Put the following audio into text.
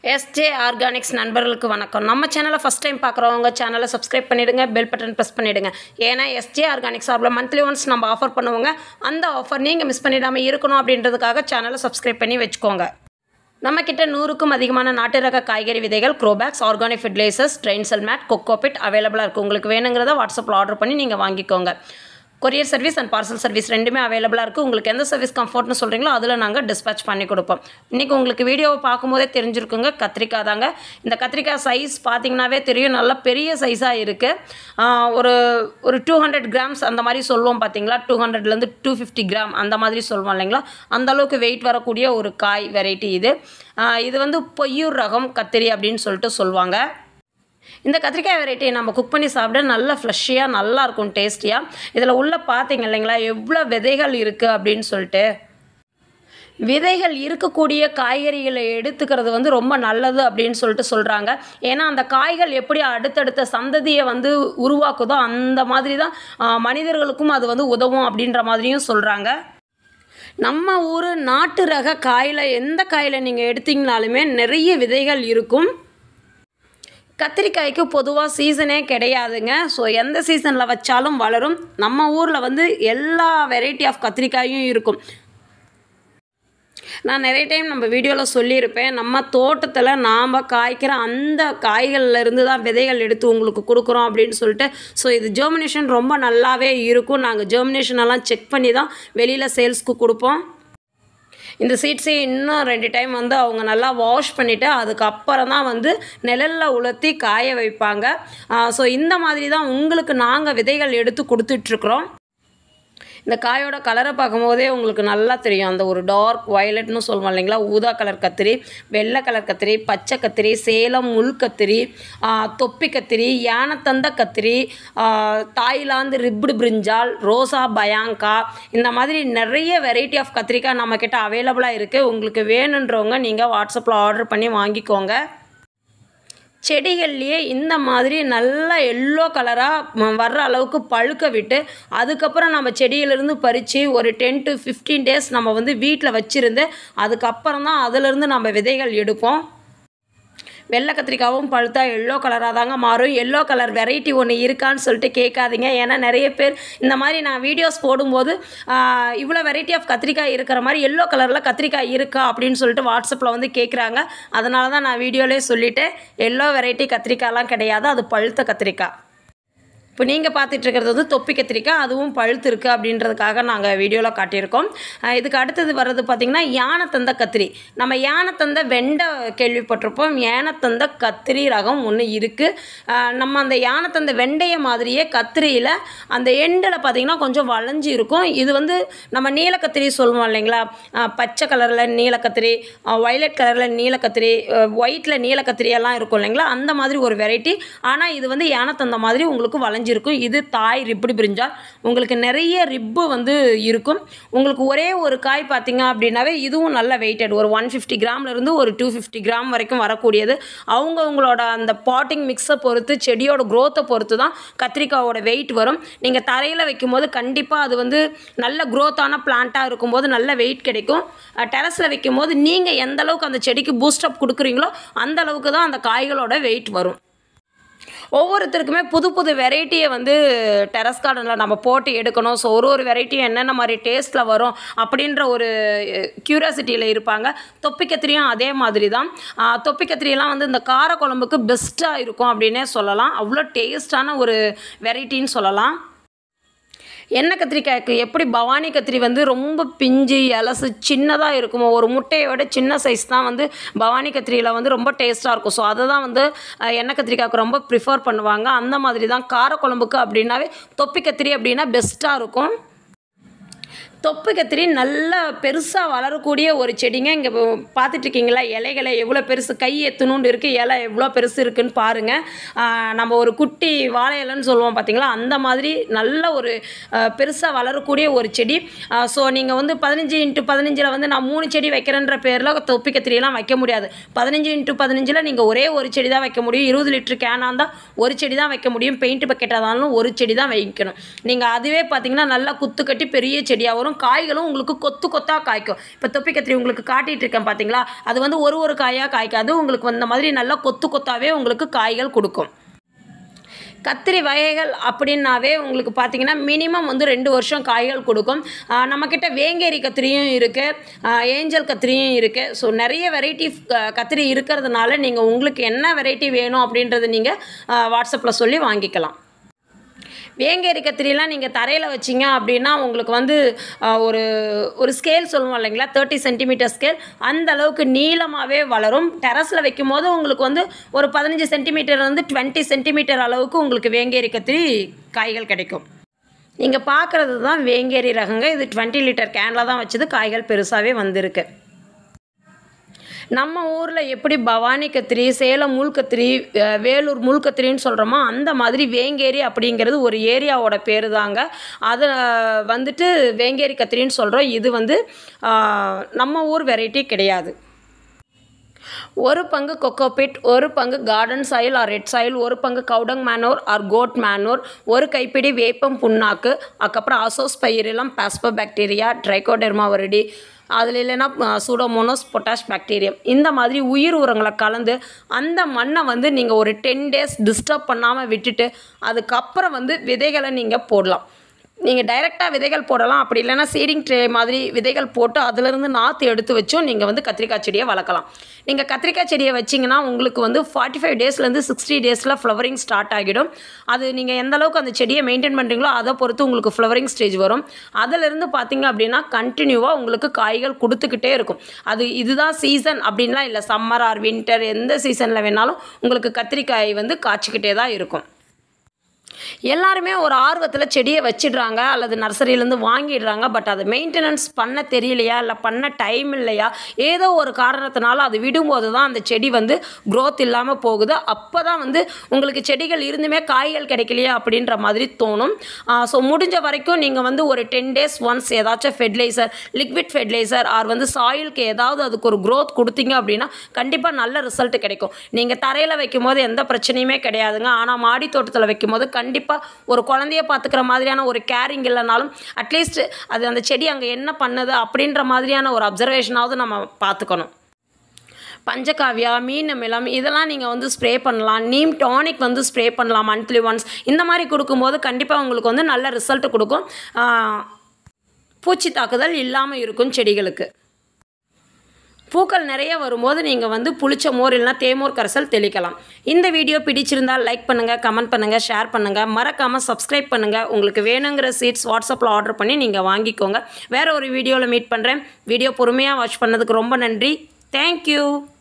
SJ organics நண்பர்களுக்கு வணக்கம் நம்ம சேனலை ஃபஸ்ட் டைம் பார்க்குறவங்க சேனலை சப்ஸ்கிரைப் பண்ணிவிடுங்க பெல் பட்டன் ப்ரெஸ் பண்ணிவிடுங்க ஏன்னா எஸ்ஜே ஆர்கானிக்ஸ் சார்பில் மந்த்லி ஒன்ஸ் நம்ம ஆஃபர் பண்ணுவோங்க அந்த ஆஃபர் நீங்கள் மிஸ் பண்ணிடாமல் இருக்கணும் அப்படின்றதுக்காக சேனலை சப்ஸ்கிரைப் பண்ணி வச்சுக்கோங்க நம்மக்கிட்ட நூறுக்கும் அதிகமான நாட்டு ரக காய்கறி விதைகள் grow bags organic fertilisers drain cell mat cocopeat அவைலபிளாக இருக்குது உங்களுக்கு வேணுங்கிறத வாட்ஸ்அப்பில் ஆர்டர் பண்ணி நீங்கள் வாங்கிக்கோங்க courier service and parcel service ரெண்டுமே அவைலபிளாக இருக்குது உங்களுக்கு எந்த சர்வீஸ் கம்ஃபர்ட்னு சொல்கிறீங்களோ அதில் நாங்கள் டிஸ்பேச் பண்ணி கொடுப்போம் இன்றைக்கி உங்களுக்கு வீடியோவை பார்க்கும்போதே தெரிஞ்சிருக்குங்க கத்திரிக்காய் தாங்க இந்த கத்திரிக்காய் சைஸ் பார்த்தீங்கன்னாவே தெரியும் நல்ல பெரிய சைஸாக இருக்குது ஒரு ஒரு டூ ஹண்ட்ரட் கிராம்ஸ் அந்த மாதிரி சொல்லுவோம் பார்த்தீங்களா டூ ஹண்ட்ரட்லேருந்து டூ ஃபிஃப்டி கிராம் அந்த மாதிரி சொல்லுவோம் இல்லைங்களா அந்த அளவுக்கு வெயிட் வரக்கூடிய ஒரு காய் வெரைட்டி இது ஆஹ் இது வந்து பொய்யூர் ரகம் கத்திரி அப்படின்னு சொல்லிட்டு சொல்லுவாங்க இந்த கத்திரிக்காய் வெரைட்டியை நம்ம குக் பண்ணி சாப்பிட நல்ல ஃப்ளஷியாக நல்லா இருக்கும் டேஸ்டியாக இதில் உள்ள பார்த்தீங்க இல்லைங்களா எவ்வளோ விதைகள் இருக்குது அப்படின்னு சொல்லிட்டு விதைகள் இருக்கக்கூடிய காய்கறிகளை எடுத்துக்கிறது வந்து ரொம்ப நல்லது அப்படின்னு சொல்லிட்டு சொல்கிறாங்க ஏன்னா அந்த காய்கள் எப்படி அடுத்தடுத்த சந்ததியை வந்து உருவாக்குதோ அந்த மாதிரி தான் ஆ, மனிதர்களுக்கும் அது வந்து உதவும் அப்படின்ற மாதிரியும் சொல்கிறாங்க நம்ம ஊர் நாட்டு ரக காயில் எந்த காயில் நீங்கள் எடுத்தீங்கனாலுமே நிறைய விதைகள் இருக்கும் கத்திரிக்காய்க்கு பொதுவாக சீசனே கிடையாதுங்க ஸோ எந்த சீசனில் வச்சாலும் வளரும் நம்ம ஊரில் வந்து எல்லா வெரைட்டி ஆஃப் கத்திரிக்காயும் இருக்கும் நான் நிறைய டைம் நம்ம வீடியோவில் சொல்லியிருப்பேன் நம்ம தோட்டத்தில் நாம் காய்க்கிற அந்த காய்கள்ல இருந்து தான் விதைகள் எடுத்து உங்களுக்கு கொடுக்குறோம் அப்படின்னு சொல்லிட்டு ஸோ இது ஜெர்மினேஷன் ரொம்ப நல்லாவே இருக்கும் நாங்கள் ஜெர்மினேஷன் எல்லாம் செக் பண்ணி தான் வெளியில் சேல்ஸ்க்கு கொடுப்போம் இந்த சீட்ஸை இன்னும் ரெண்டு டைம் வந்து அவங்க நல்லா வாஷ் பண்ணிவிட்டு அதுக்கப்புறம் தான் வந்து நிழலில் உலர்த்தி காய வைப்பாங்க ஸோ இந்த மாதிரி தான் உங்களுக்கு நாங்கள் விதைகள் எடுத்து கொடுத்துட்ருக்குறோம் இந்த காயோட கலரை பார்க்கும்போதே உங்களுக்கு நல்லா தெரியும் அந்த ஒரு டார்க் வயலட்னு சொல்லுவோம் இல்லைங்களா ஊதா கலர் கத்திரி வெள்ளை கலர் கத்திரி பச்சை கத்திரி சேலம் முள் கத்திரி ஆ, தொப்பி கத்திரி யானத்தந்த கத்திரி ஆ, தாய்லாந்து ரிப்டு பிரிஞ்சால் ரோசா பயாங்கா இந்த மாதிரி நிறைய வெரைட்டி ஆஃப் கத்திரிக்காய் நம்மக்கிட்ட அவைலபிளாக இருக்குது உங்களுக்கு வேணுன்றவங்க நீங்கள் வாட்ஸ்அப்பில் ஆர்டர் பண்ணி வாங்கிக்கோங்க செடிகள்லேயே இந்த மாதிரி நல்லா எல்லோ கலராக வர்ற அளவுக்கு பழுக்க விட்டு அதுக்கப்புறம் நம்ம செடியிலேருந்து பறித்து ஒரு டென் டு ஃபிஃப்டீன் டேஸ் நம்ம வந்து வீட்டில் வச்சுருந்து அதுக்கப்புறம் தான் அதிலிருந்து நம்ம விதைகள் எடுப்போம் வெள்ளை கத்திரிக்காவும் பழுத்தா எல்லோ கலராக தாங்க மாறும் எல்லோ கலர் வெரைட்டி ஒன்று இருக்கான்னு சொல்லிட்டு கேட்காதீங்க ஏன்னா நிறைய பேர் இந்த மாதிரி நான் வீடியோஸ் போடும்போது ஆஹ், இவ்வளோ வெரைட்டி ஆஃப் கத்திரிக்காய் இருக்கிற மாதிரி எல்லோ கலரில் கத்திரிக்காய் இருக்கா அப்படின்னு சொல்லிட்டு வாட்ஸ்அப்பில் வந்து கேட்குறாங்க அதனால தான் நான் வீடியோலேயே சொல்லிட்டேன் எல்லோ வெரைட்டி கத்திரிக்காய்லாம் கிடையாது அது பழுத்த கத்திரிக்காய் இப்போ நீங்கள் பார்த்துட்டு இருக்கிறது வந்து தொப்பி கத்திரிக்காய் அதுவும் பழுத்து இருக்குது அப்படின்றதுக்காக நாங்கள் வீடியோவில் காட்டியிருக்கோம் அஹ் இதுக்கு அடுத்தது வர்றது பார்த்திங்கன்னா யானைத்தந்த கத்திரி நம்ம யானைத்தந்த வெண்டை கேள்விப்பட்டிருப்போம் யானைத்தந்த கத்திரி ரகம் ஒன்று இருக்குது நம்ம அந்த யானைத்தந்த வெண்டைய மாதிரியே கத்திரியில் அந்த எண்டில் பார்த்திங்கன்னா கொஞ்சம் வளைஞ்சு இருக்கும் இது வந்து நம்ம நீலக்கத்திரி சொல்லுவோம் இல்லைங்களா அஹ் பச்சை கலரில் நீலக்கத்திரி வயலட் கலரில் நீலக்கத்திரி ஒயிட்டில் நீலக்கத்திரி எல்லாம் இருக்கும் இல்லைங்களா அந்த மாதிரி ஒரு வெரைட்டி ஆனால் இது வந்து யானைத்தந்த மாதிரி உங்களுக்கு வளைஞ்சிருக்கும் இது தாய் ரிப்படி பிரிஞ்சால் உங்களுக்கு நிறைய ரிப்பு வந்து இருக்கும் உங்களுக்கு ஒரே ஒரு காய் பார்த்தீங்க அப்படின்னாவே இதுவும் நல்ல வெயிட்டட் ஒரு ஒன் ஃபிஃப்டி இருந்து ஒரு டூ ஃபிஃப்டி கிராம் வரைக்கும் வரக்கூடியது அவங்கவுங்களோட அந்த பாட்டிங் மிக்ஸை பொறுத்து செடியோட growth-அ பொறுத்து தான் கத்திரிக்காயோட வெயிட் வரும் நீங்கள் தரையில் வைக்கும்போது கண்டிப்பாக அது வந்து நல்ல growth-ஆன பிளான்ட்டாக இருக்கும்போது நல்ல வெயிட் கிடைக்கும் டெரஸில் வைக்கும்போது நீங்கள் எந்த அளவுக்கு அந்த செடிக்கு பூஸ்டப் கொடுக்குறீங்களோ அந்த அளவுக்கு தான் அந்த காய்களோட வெயிட் வரும் ஒவ்வொருத்தருக்குமே புது புது வெரைட்டியை வந்து டெரஸ் கார்டனில் நம்ம போட்டு எடுக்கணும் ஸோ ஒரு ஒரு வெரைட்டியும் என்னென்ன மாதிரி டேஸ்ட்டில் வரும் அப்படின்ற ஒரு க்யூரியாசிட்டியில் இருப்பாங்க தொப்பி கத்திரியும் அதே மாதிரி தான் ஆஹ் தொப்பி கத்திரியெல்லாம் வந்து இந்த கார குழம்புக்கு பெஸ்ட்டாக இருக்கும் அப்படின்னே சொல்லலாம் அவ்வளோ டேஸ்டான ஒரு வெரைட்டின்னு சொல்லலாம் எண்ணெய் கத்திரிக்காய்க்கு எப்படி பவானி கத்திரி வந்து ரொம்ப பிஞ்சு இலசு சின்னதாக இருக்குமோ ஒரு முட்டையோட சின்ன சைஸ் தான் வந்து பவானி கத்திரியில் வந்து ரொம்ப டேஸ்ட்டாக இருக்கும் ஸோ அதை தான் வந்து அஹ், எண்ணெய் கத்திரிக்காய்க்கு ரொம்ப ப்ரிஃபர் பண்ணுவாங்க அந்த மாதிரி தான் காரக்குழம்புக்கு அப்படின்னாவே தொப்பி கத்திரி அப்படின்னா பெஸ்ட்டாக இருக்கும் தொப்பு கத்திரி நல்லா பெருசாக வளரக்கூடிய ஒரு செடிங்க இங்கே பார்த்துட்டு இருக்கீங்களா இலைகளை எவ்வளோ பெருசு கை எத்தணுண்டு இருக்குது இலை எவ்வளோ பெருசு இருக்குன்னு பாருங்கள் ஆஹ் நம்ம ஒரு குட்டி வாழை இலைன்னு சொல்லுவோம் பார்த்தீங்களா அந்த மாதிரி நல்ல ஒரு பெருசாக வளரக்கூடிய ஒரு செடி ஸோ நீங்கள் வந்து பதினஞ்சு இன்ட்டு பதினஞ்சில் வந்து நான் மூணு செடி வைக்கிறேன்ற பேரில் தொப்பி கத்திரியெல்லாம் வைக்க முடியாது பதினஞ்சு இன்ட்டு பதினஞ்சில் நீங்கள் ஒரே ஒரு செடி தான் வைக்க முடியும் இருபது லிட்டர் கேனாக இருந்தால் ஒரு செடி தான் வைக்க முடியும் பெயிண்ட் பக்கெட்டாக இருந்தாலும் ஒரு செடி தான் வைக்கணும் நீங்கள் அதுவே பார்த்தீங்கன்னா நல்லா குத்து கட்டி பெரிய செடியாக வரும் வரும் காய்களும் உங்களுக்கு கொத்து கொத்தாக காய்க்கும் இப்போ தொப்பி கத்திரி உங்களுக்கு காட்டிகிட்டு இருக்கேன் பார்த்தீங்களா அது வந்து ஒரு ஒரு காயாக காய்க்காது உங்களுக்கு இந்த மாதிரி நல்லா கொத்து கொத்தாவே உங்களுக்கு காய்கள் கொடுக்கும் கத்திரி வகைகள் அப்படின்னாவே உங்களுக்கு பார்த்தீங்கன்னா மினிமம் வந்து ரெண்டு வருஷம் காய்கள் கொடுக்கும் ஆஹ் நம்மக்கிட்ட வேங்கேரி கத்திரியும் இருக்குது ஏஞ்சல் கத்திரியும் இருக்குது ஸோ நிறைய வெரைட்டி கத்திரி இருக்கிறதுனால நீங்கள் உங்களுக்கு என்ன வெரைட்டி வேணும் அப்படின்றத நீங்கள் வாட்ஸ்அப்பில் சொல்லி வாங்கிக்கலாம் வேங்கேரி கத்திரிலாம் நீங்கள் தரையில் வச்சிங்க அப்படின்னா உங்களுக்கு வந்து ஆஹ், ஒரு ஒரு ஸ்கேல் சொல்லுவோம் இல்லைங்களா தேர்ட்டி சென்டிமீட்டர் ஸ்கேல் அந்த அளவுக்கு நீளமாகவே வளரும் டெரஸில் வைக்கும் போது உங்களுக்கு வந்து ஒரு பதினஞ்சு சென்டிமீட்டர் வந்து டுவெண்ட்டி சென்டிமீட்டர் அளவுக்கு உங்களுக்கு வேங்கேரி கத்திரி காய்கள் கிடைக்கும் நீங்கள் பார்க்குறது தான் வேங்கேரி ரகங்க இது டுவெண்ட்டி லிட்டர் கேனில் தான் வச்சது காய்கள் பெருசாகவே வந்திருக்கு நம்ம ஊரில் எப்படி பவானி கத்திரி சேலம் முள் கத்திரி அஹ், வேலூர் முள் கத்திரின்னு சொல்கிறோமோ அந்த மாதிரி வேங்கேரி அப்படிங்கிறது ஒரு ஏரியாவோட பேர் தாங்க அதை வந்துட்டு வேங்கேரி கத்திரின்னு சொல்கிறோம் இது வந்து ஆஹ், நம்ம ஊர் வெரைட்டி கிடையாது ஒரு பங்கு கொக்கோபிட் ஒரு பங்கு garden soil or red soil ஒரு பங்கு cow dung manure or goat manure ஒரு கைப்பிடி வேப்பம் புண்ணாக்கு அதுக்கப்புறம் அசோஸ்பைரிலம் பாஸ்போ பாக்டீரியா ட்ரைகோடெர்மா வரடி அதில் இல்லைன்னா சூடோமோனோஸ் பொட்டாஷ் பாக்டீரியம் இந்த மாதிரி உயிர் உரங்களை கலந்து அந்த மண்ணை வந்து நீங்கள் ஒரு டென் டேஸ் டிஸ்டர்ப் பண்ணாமல் விட்டுட்டு அதுக்கப்புறம் வந்து விதைகளை நீங்கள் போடலாம் நீங்கள் டைரெக்டாக விதைகள் போடலாம் அப்படி இல்லைன்னா சீடிங் ட்ரே மாதிரி விதைகள் போட்டு அதிலிருந்து நாற்று எடுத்து வச்சும் நீங்கள் வந்து கத்திரிக்காய் செடியை வளர்க்கலாம் நீங்கள் கத்திரிக்காய் செடியை வச்சிங்கன்னா உங்களுக்கு வந்து ஃபார்ட்டி ஃபைவ் டேஸ்லேருந்து சிக்ஸ்டி டேஸில் ஃப்ளவரிங் ஸ்டார்ட் ஆகிடும் அது நீங்கள் எந்த அளவுக்கு அந்த செடியை மெயின்டைன் பண்ணுறீங்களோ அதை பொறுத்து உங்களுக்கு ஃப்ளவரிங் ஸ்டேஜ் வரும் அதிலிருந்து பார்த்தீங்க அப்படின்னா கண்டினியூவாக உங்களுக்கு காய்கள் கொடுத்துக்கிட்டே இருக்கும் அது இதுதான் சீசன் அப்படின்லாம் இல்லை சம்மர் ஆர் வின்டர் எந்த சீசனில் வேணாலும் உங்களுக்கு கத்திரிக்காய் வந்து காய்ச்சிக்கிட்டே தான் இருக்கும் எல்லாருமே ஒரு ஆர்வத்தில் செடியை வச்சிடுறாங்க அல்லது நர்சரியிலேருந்து வாங்கிடுறாங்க பட் அதை மெயின்டெனன்ஸ் பண்ண தெரியலையா இல்லை பண்ண டைம் இல்லையா ஏதோ ஒரு காரணத்தினால அது விடும்போது தான் அந்த செடி வந்து growth இல்லாமல் போகுது அப்போ தான் வந்து உங்களுக்கு செடிகள் இருந்துமே காய்கள் கிடைக்கலையா அப்படின்ற மாதிரி தோணும் ஸோ முடிஞ்ச வரைக்கும் நீங்கள் வந்து ஒரு டென் டேஸ் ஒன்ஸ் ஏதாச்சும் ஃபெர்டிலைசர் லிக்விட் ஃபெர்டிலைசர் ஆர் வந்து சாயிலுக்கு ஏதாவது அதுக்கு ஒரு growth கொடுத்தீங்க அப்படின்னா கண்டிப்பாக நல்ல ரிசல்ட் கிடைக்கும் நீங்கள் தரையில் வைக்கும் போது எந்த பிரச்சனையுமே கிடையாதுங்க ஆனால் மாடி தோட்டத்தில் வைக்கும் போது கண்டிப்பாக ஒரு குழந்தைய பார்த்துக்கிற மாதிரியான ஒரு கேரிங் இல்லைனாலும் அட்லீஸ்ட் அது அந்த செடி அங்கே என்ன பண்ணுது அப்படின்ற மாதிரியான ஒரு அப்சர்வேஷனாவது நம்ம பார்த்துக்கணும் பஞ்சகாவியா மீன் அமிலம் இதெல்லாம் நீங்கள் வந்து ஸ்ப்ரே பண்ணலாம் நீம் டானிக் வந்து ஸ்ப்ரே பண்ணலாம் மந்த்லி ஒன்ஸ் இந்த மாதிரி கொடுக்கும்போது கண்டிப்பாக உங்களுக்கு வந்து நல்ல ரிசல்ட் கொடுக்கும் ஆஹ், பூச்சி தாக்குதல் இல்லாமல் இருக்கும் செடிகளுக்கு பூக்கள் நிறைய வரும்போது நீங்கள் வந்து புளிச்ச மோர் இல்லைனா தேமோர் கரைசல் தெளிக்கலாம் இந்த வீடியோ பிடிச்சிருந்தால் லைக் பண்ணுங்கள் கமெண்ட் பண்ணுங்கள் ஷேர் பண்ணுங்கள் மறக்காமல் சப்ஸ்கிரைப் பண்ணுங்கள் உங்களுக்கு வேணுங்கிற சீட்ஸ் வாட்ஸ்அப்பில் ஆர்டர் பண்ணி நீங்கள் வாங்கிக்கோங்க வேறு ஒரு வீடியோவில் மீட் பண்ணுறேன் வீடியோ பொறுமையாக வாட்ச் பண்ணதுக்கு ரொம்ப நன்றி தேங்க்யூ